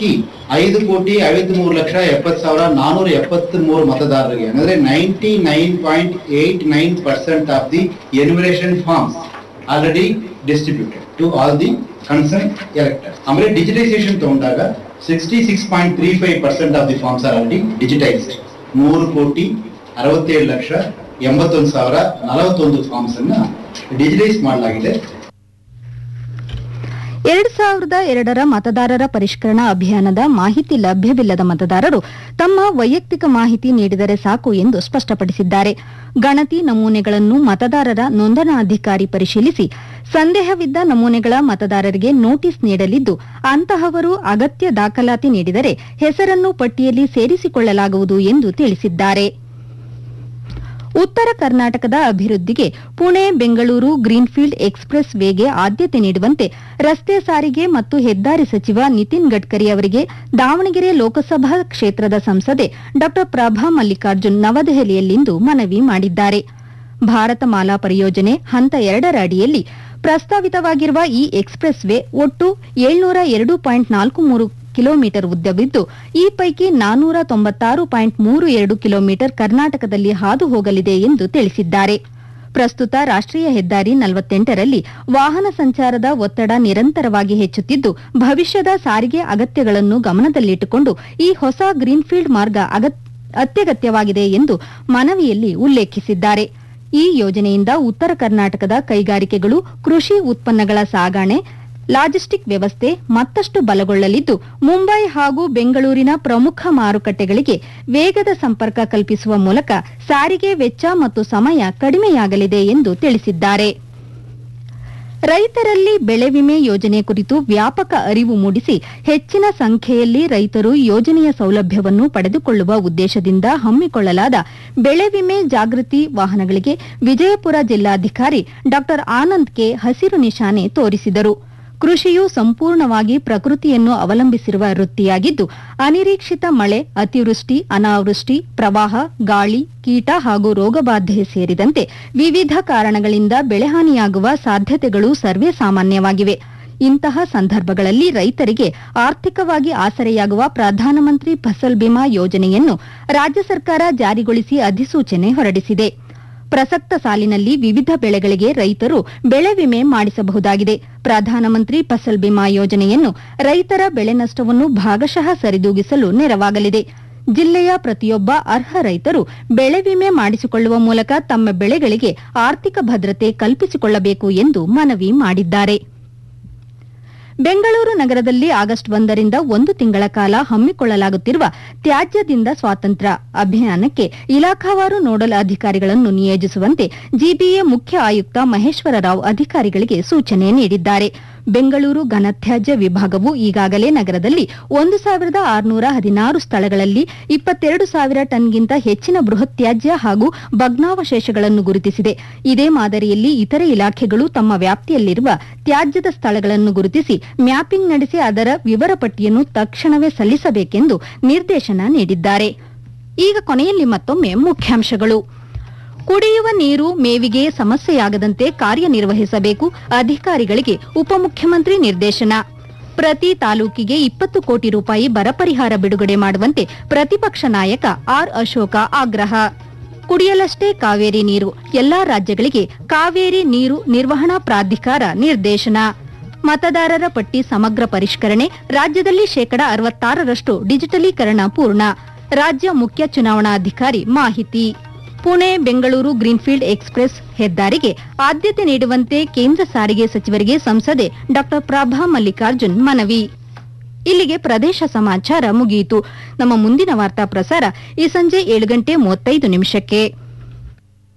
ಪೈಕಿ ಐದು ಕೋಟಿ ಐವತ್ತ್ ಮೂರು ಲಕ್ಷ ಎಪ್ಪತ್ತು ಸಾವಿರ ನಾನೂರ ಎಪ್ಪತ್ತ್ ಮೂರು ಮತದಾರರಿಗೆ ಅಂದ್ರೆ ninety nine point eight nine percent of the enumeration forms already distributed to all the concern electors ಆಮೇಲೆ ಡಿಜಿಟೈಸೇಷನ್ ತಗೊಂಡಾಗ sixty six point three five percent of the forms are already digitised ಮೂರು ಕೋಟಿ ಅರವತ್ತೇಳು ಲಕ್ಷ ಎಂಬತ್ತೊಂದು ಸಾವಿರ ನಲವತ್ತೊಂದು ಫಾರ್ಮ್ಸ್ ಅನ್ನ digitise ಮಾಡಲಾಗಿದೆ ಎರಡ್ ಸಾವಿರದ ಎರಡರ ಮತದಾರರ ಪರಿಷ್ಕರಣಾ ಅಭಿಯಾನದ ಮಾಹಿತಿ ಲಭ್ಯವಿಲ್ಲದ ಮತದಾರರು ತಮ್ಮ ವೈಯಕ್ತಿಕ ಮಾಹಿತಿ ನೀಡಿದರೆ ಸಾಕು ಎಂದು ಸ್ಪಷ್ಟಪಡಿಸಿದ್ದಾರೆ ಗಣತಿ ನಮೂನೆಗಳನ್ನು ಮತದಾರರ ನೋಂದಣಾಧಿಕಾರಿ ಪರಿಶೀಲಿಸಿ ಸಂದೇಹವಿದ್ದ ನಮೂನೆಗಳ ಮತದಾರರಿಗೆ ನೋಟಿಸ್ ನೀಡಲಿದ್ದು ಅಂತಹವರು ಅಗತ್ಯ ದಾಖಲಾತಿ ನೀಡಿದರೆ ಹೆಸರನ್ನು ಪಟ್ಟಿಯಲ್ಲಿ ಸೇರಿಸಿಕೊಳ್ಳಲಾಗುವುದು ಎಂದು ತಿಳಿಸಿದ್ದಾರೆ ಉತ್ತರ ಕರ್ನಾಟಕದ ಅಭಿವೃದ್ಧಿಗೆ ಪುಣೆ ಬೆಂಗಳೂರು ಗ್ರೀನ್ಫೀಲ್ಡ್ ಎಕ್ಸ್ಪ್ರೆಸ್ ವೇಗೆ ಆದ್ಯತೆ ನೀಡುವಂತೆ ರಸ್ತೆ ಸಾರಿಗೆ ಮತ್ತು ಹೆದ್ದಾರಿ ಸಚಿವ ನಿತಿನ್ ಗಡ್ಕರಿ ಅವರಿಗೆ ದಾವಣಗೆರೆ ಲೋಕಸಭಾ ಕ್ಷೇತ್ರದ ಸಂಸದೆ ಡಾ ಪ್ರಭಾ ಮಲ್ಲಿಕಾರ್ಜುನ್ ನವದೆಹಲಿಯಲ್ಲಿಂದು ಮನವಿ ಮಾಡಿದ್ದಾರೆ ಭಾರತ ಮಾಲಾ ಪರಿಯೋಜನೆ ಹಂತ ಎರಡರ ಅಡಿಯಲ್ಲಿ ಪ್ರಸ್ತಾವಿತವಾಗಿರುವ ಈ ಎಕ್ಸ್ಪ್ರೆಸ್ ವೇ ಒಟ್ಟು ಏಳ್ನೂರ ಎರಡು ಪಾಯಿಂಟ್ ನಾಲ್ಕು ಮೂರು ಕಿಲೋಮೀಟರ್ ಉದ್ದವಿದ್ದು ಈ ಪೈಕಿ ನಾನ್ನೂರ ತೊಂಬತ್ತಾರು ಪಾಯಿಂಟ್ ಮೂರು ಎರಡು ಕಿಲೋಮೀಟರ್ ಕರ್ನಾಟಕದಲ್ಲಿ ಹಾದು ಹೋಗಲಿದೆ ಎಂದು ತಿಳಿಸಿದ್ದಾರೆ ಪ್ರಸ್ತುತ ರಾಷ್ಟ್ರೀಯ ಹೆದ್ದಾರಿ ನಲವತ್ತೆಂಟರಲ್ಲಿ ವಾಹನ ಸಂಚಾರದ ಒತ್ತಡ ನಿರಂತರವಾಗಿ ಹೆಚ್ಚುತ್ತಿದ್ದು ಭವಿಷ್ಯದ ಸಾರಿಗೆ ಅಗತ್ಯಗಳನ್ನು ಗಮನದಲ್ಲಿಟ್ಟುಕೊಂಡು ಈ ಹೊಸ ಗ್ರೀನ್ಫೀಲ್ಡ್ ಮಾರ್ಗ ಅಗತ್- ಅತ್ಯಗತ್ಯವಾಗಿದೆ ಎಂದು ಮನವಿಯಲ್ಲಿ ಉಲ್ಲೇಖಿಸಿದ್ದಾರೆ ಈ ಯೋಜನೆಯಿಂದ ಉತ್ತರ ಕರ್ನಾಟಕದ ಕೈಗಾರಿಕೆಗಳು ಕೃಷಿ ಉತ್ಪನ್ನಗಳ ಸಾಗಣೆ ಲಾಜಿಸ್ಟಿಕ್ ವ್ಯವಸ್ಥೆ ಮತ್ತಷ್ಟು ಬಲಗೊಳ್ಳಲಿದ್ದು ಮುಂಬೈ ಹಾಗೂ ಬೆಂಗಳೂರಿನ ಪ್ರಮುಖ ಮಾರುಕಟ್ಟೆಗಳಿಗೆ ವೇಗದ ಸಂಪರ್ಕ ಕಲ್ಪಿಸುವ ಮೂಲಕ ಸಾರಿಗೆ ವೆಚ್ಚ ಮತ್ತು ಸಮಯ ಕಡಿಮೆಯಾಗಲಿದೆ ಎಂದು ತಿಳಿಸಿದ್ದಾರೆ ರೈತರಲ್ಲಿ ಬೆಳೆ ವಿಮೆ ಯೋಜನೆ ಕುರಿತು ವ್ಯಾಪಕ ಅರಿವು ಮೂಡಿಸಿ ಹೆಚ್ಚಿನ ಸಂಖ್ಯೆಯಲ್ಲಿ ರೈತರು ಯೋಜನೆಯ ಸೌಲಭ್ಯವನ್ನು ಪಡೆದುಕೊಳ್ಳುವ ಉದ್ದೇಶದಿಂದ ಹಮ್ಮಿಕೊಳ್ಳಲಾದ ಬೆಳೆ ವಿಮೆ ಜಾಗೃತಿ ವಾಹನಗಳಿಗೆ ವಿಜಯಪುರ ಜಿಲ್ಲಾಧಿಕಾರಿ ಡಾ ಆನಂದ್ ಕೆ ಹಸಿರು ನಿಶಾನೆ ತೋರಿಸಿದರು ಕೃಷಿಯು ಸಂಪೂರ್ಣವಾಗಿ ಪ್ರಕೃತಿಯನ್ನು ಅವಲಂಬಿಸಿರುವ ವೃತ್ತಿಯಾಗಿದ್ದು ಅನಿರೀಕ್ಷಿತ ಮಳೆ ಅತಿವೃಷ್ಟಿ ಅನಾವೃಷ್ಟಿ ಪ್ರವಾಹ ಗಾಳಿ ಕೀಟ ಹಾಗೂ ರೋಗಬಾಧೆ ಸೇರಿದಂತೆ ವಿವಿಧ ಕಾರಣಗಳಿಂದ ಬೆಳೆಹಾನಿಯಾಗುವ ಸಾಧ್ಯತೆಗಳು ಸರ್ವೇ ಸಾಮಾನ್ಯವಾಗಿವೆ ಇಂತಹ ಸಂದರ್ಭಗಳಲ್ಲಿ ರೈತರಿಗೆ ಆರ್ಥಿಕವಾಗಿ ಆಸರೆಯಾಗುವ ಪ್ರಧಾನಮಂತ್ರಿ ಫಸಲ್ ಬಿಮಾ ಯೋಜನೆಯನ್ನು ರಾಜ್ಯ ಸರ್ಕಾರ ಜಾರಿಗೊಳಿಸಿ ಅಧಿಸೂಚನೆ ಹೊರಡಿಸಿದೆ ಪ್ರಸಕ್ತ ಸಾಲಿನಲ್ಲಿ ವಿವಿಧ ಬೆಳೆಗಳಿಗೆ ರೈತರು ಬೆಳೆ ವಿಮೆ ಮಾಡಿಸಬಹುದಾಗಿದೆ ಪ್ರಧಾನಮಂತ್ರಿ ಫಸಲ್ ಬಿಮಾ ಯೋಜನೆಯನ್ನು ರೈತರ ಬೆಳೆ ನಷ್ಟವನ್ನು ಭಾಗಶಃ ಸರಿದೂಗಿಸಲು ನೆರವಾಗಲಿದೆ ಜಿಲ್ಲೆಯ ಪ್ರತಿಯೊಬ್ಬ ಅರ್ಹ ರೈತರು ಬೆಳೆ ವಿಮೆ ಮಾಡಿಸಿಕೊಳ್ಳುವ ಮೂಲಕ ತಮ್ಮ ಬೆಳೆಗಳಿಗೆ ಆರ್ಥಿಕ ಭದ್ರತೆ ಕಲ್ಪಿಸಿಕೊಳ್ಳಬೇಕು ಎಂದು ಮನವಿ ಮಾಡಿದ್ದಾರೆ ಬೆಂಗಳೂರು ನಗರದಲ್ಲಿ ಆಗಸ್ಟ್ ಒಂದರಿಂದ ಒಂದು ತಿಂಗಳ ಕಾಲ ಹಮ್ಮಿಕೊಳ್ಳಲಾಗುತ್ತಿರುವ ತ್ಯಾಜ್ಯದಿಂದ ಸ್ವಾತಂತ್ರ್ಯ ಅಭಿಯಾನಕ್ಕೆ ಇಲಾಖಾವಾರು ನೋಡಲ್ ಅಧಿಕಾರಿಗಳನ್ನು ನಿಯೋಜಿಸುವಂತೆ ಜಿಬಿಎ ಮುಖ್ಯ ಆಯುಕ್ತ ಮಹೇಶ್ವರ ರಾವ್ ಅಧಿಕಾರಿಗಳಿಗೆ ಸೂಚನೆ ನೀಡಿದ್ದಾರೆ ಬೆಂಗಳೂರು ಘನತ್ಯಾಜ್ಯ ವಿಭಾಗವು ಈಗಾಗಲೇ ನಗರದಲ್ಲಿ ಒಂದು ಸಾವಿರದ ಆರುನೂರ ಹದಿನಾರು ಸ್ಥಳಗಳಲ್ಲಿ ಇಪ್ಪತ್ತೆರಡು ಸಾವಿರ ಟನ್ಗಿಂತ ಹೆಚ್ಚಿನ ಬೃಹತ್ ತ್ಯಾಜ್ಯ ಹಾಗೂ ಭಗ್ನಾವಶೇಷಗಳನ್ನು ಗುರುತಿಸಿದೆ ಇದೇ ಮಾದರಿಯಲ್ಲಿ ಇತರೆ ಇಲಾಖೆಗಳು ತಮ್ಮ ವ್ಯಾಪ್ತಿಯಲ್ಲಿರುವ ತ್ಯಾಜ್ಯದ ಸ್ಥಳಗಳನ್ನು ಗುರುತಿಸಿ ಮ್ಯಾಪಿಂಗ್ ನಡೆಸಿ ಅದರ ವಿವರ ಪಟ್ಟಿಯನ್ನು ತಕ್ಷಣವೇ ಸಲ್ಲಿಸಬೇಕೆಂದು ನಿರ್ದೇಶನ ನೀಡಿದ್ದಾರೆ ಈಗ ಕೊನೆಯಲ್ಲಿ ಮತ್ತೊಮ್ಮೆ ಮುಖ್ಯಾಂಶಗಳು ಕುಡಿಯುವ ನೀರು ಮೇವಿಗೆ ಸಮಸ್ಯೆಯಾಗದಂತೆ ಕಾರ್ಯನಿರ್ವಹಿಸಬೇಕು ಅಧಿಕಾರಿಗಳಿಗೆ ಉಪಮುಖ್ಯಮಂತ್ರಿ ನಿರ್ದೇಶನ ಪ್ರತಿ ತಾಲೂಕಿಗೆ ಇಪ್ಪತ್ತು ಕೋಟಿ ರೂಪಾಯಿ ಬರ ಪರಿಹಾರ ಬಿಡುಗಡೆ ಮಾಡುವಂತೆ ಪ್ರತಿಪಕ್ಷ ನಾಯಕ ಆರ್ ಅಶೋಕ ಆಗ್ರಹ ಕುಡಿಯಲಷ್ಟೇ ಕಾವೇರಿ ನೀರು ಎಲ್ಲಾ ರಾಜ್ಯಗಳಿಗೆ ಕಾವೇರಿ ನೀರು ನಿರ್ವಹಣಾ ಪ್ರಾಧಿಕಾರ ನಿರ್ದೇಶನ ಮತದಾರರ ಪಟ್ಟಿ ಸಮಗ್ರ ಪರಿಷ್ಕರಣೆ ರಾಜ್ಯದಲ್ಲಿ ಶೇಕಡ ಅರವತ್ತಾರರಷ್ಟು ಡಿಜಿಟಲೀಕರಣ ಪೂರ್ಣ ರಾಜ್ಯ ಮುಖ್ಯ ಚುನಾವಣಾಧಿಕಾರಿ ಮಾಹಿತಿ ಪುಣೆ ಬೆಂಗಳೂರು ಗ್ರೀನ್ಫೀಲ್ಡ್ ಎಕ್ಸ್ಪ್ರೆಸ್ ಹೆದ್ದಾರಿಗೆ ಆದ್ಯತೆ ನೀಡುವಂತೆ ಕೇಂದ್ರ ಸಾರಿಗೆ ಸಚಿವರಿಗೆ ಸಂಸದೆ ಡಾ ಪ್ರಭಾ ಮಲ್ಲಿಕಾರ್ಜುನ್ ಮನವಿ ಇಲ್ಲಿಗೆ ಪ್ರದೇಶ ಸಮಾಚಾರ ಮುಗಿಯಿತು ನಮ್ಮ ಮುಂದಿನ ವಾರ್ತಾ ಪ್ರಸಾರ ಈ ಸಂಜೆ ಏಳು ಗಂಟೆ ಮೂವತ್ತೈದು ನಿಮಿಷಕ್ಕೆ